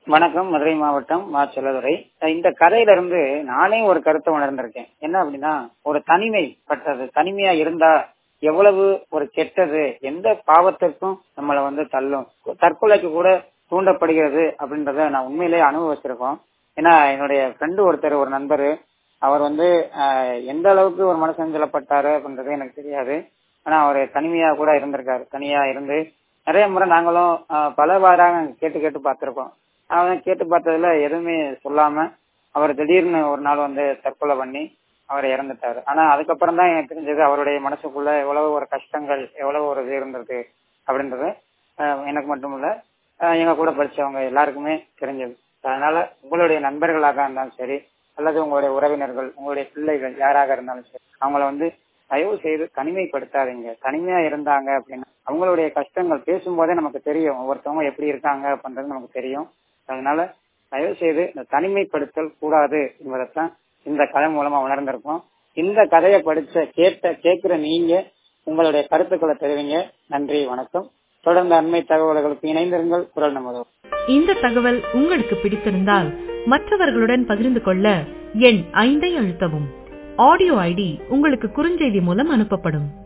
வணக்கம் மதுரை மாவட்டம் மா செல்லதுரை இந்த கதையில இருந்து நானே ஒரு கருத்தை உணர்ந்திருக்கேன் என்ன அப்படின்னா ஒரு தனிமைப்பட்டது தனிமையா இருந்தா எவ்வளவு ஒரு கெட்டது எந்த பாவத்திற்கும் நம்மளை வந்து தள்ளும் தற்கொலைக்கு கூட தூண்டப்படுகிறது அப்படின்றத நான் உண்மையிலேயே அனுபவிச்சிருக்கோம் ஏன்னா என்னுடைய ஃப்ரெண்டு ஒருத்தர் ஒரு நண்பர் அவர் வந்து ஆஹ், எந்த அளவுக்கு ஒரு மனசஞ்சலப்பட்டாரு அப்படின்றது எனக்கு தெரியாது ஆனா அவர் தனிமையா கூட இருந்திருக்காரு தனியா இருந்து நிறைய முறை நாங்களும் ஆஹ், பல வாரம் கேட்டு கேட்டு பார்த்திருக்கோம் அவன் கேட்டு பார்த்ததுல எதுவுமே சொல்லாம அவர் திடீர்னு ஒரு நாள் வந்து தற்கொலை பண்ணி அவர் இறந்துட்டாரு ஆனா அதுக்கப்புறம் தான் எனக்கு தெரிஞ்சது அவருடைய மனசுக்குள்ள எவ்வளவு ஒரு கஷ்டங்கள் எவ்வளவு ஒரு இது இருந்தது அப்படின்றது ஆஹ், எனக்கு மட்டும் இல்ல ஆஹ், எங்க கூட படிச்சவங்க எல்லாருக்குமே தெரிஞ்சது அதனால உங்களுடைய நண்பர்களாக இருந்தாலும் சரி அல்லது உங்களுடைய உறவினர்கள் உங்களுடைய பிள்ளைகள் யாராக இருந்தாலும் சரி அவங்கள வந்து தயவு செய்து தனிமைப்படுத்தாதீங்க தனிமையா இருந்தாங்க அப்படின்னா அவங்களுடைய கஷ்டங்கள் பேசும்போதே நமக்கு தெரியும் ஒவ்வொருத்தவங்க எப்படி இருக்காங்க அப்படின்றது நமக்கு தெரியும் அதனால தயவு செய்து இந்த தனிமைப்படுத்தல் கூடாது என்பதைத்தான் இந்த கதை மூலமா உணர்ந்திருக்கோம் இந்த கதையை படிச்ச கேட்ட கேட்கிற நீங்க உங்களுடைய கருத்துக்களை தெரிவிங்க நன்றி வணக்கம் தொடர்ந்து அண்மை தகவல்களுக்கு இணைந்திருங்கள் குரல் நமது இந்த தகவல் உங்களுக்கு பிடித்திருந்தால் மற்றவர்களுடன் பகிர்ந்து கொள்ள எண் ஐந்தை அழுத்தவும் ஆடியோ ஐடி உங்களுக்கு குறுஞ்செய்தி மூலம் அனுப்பப்படும்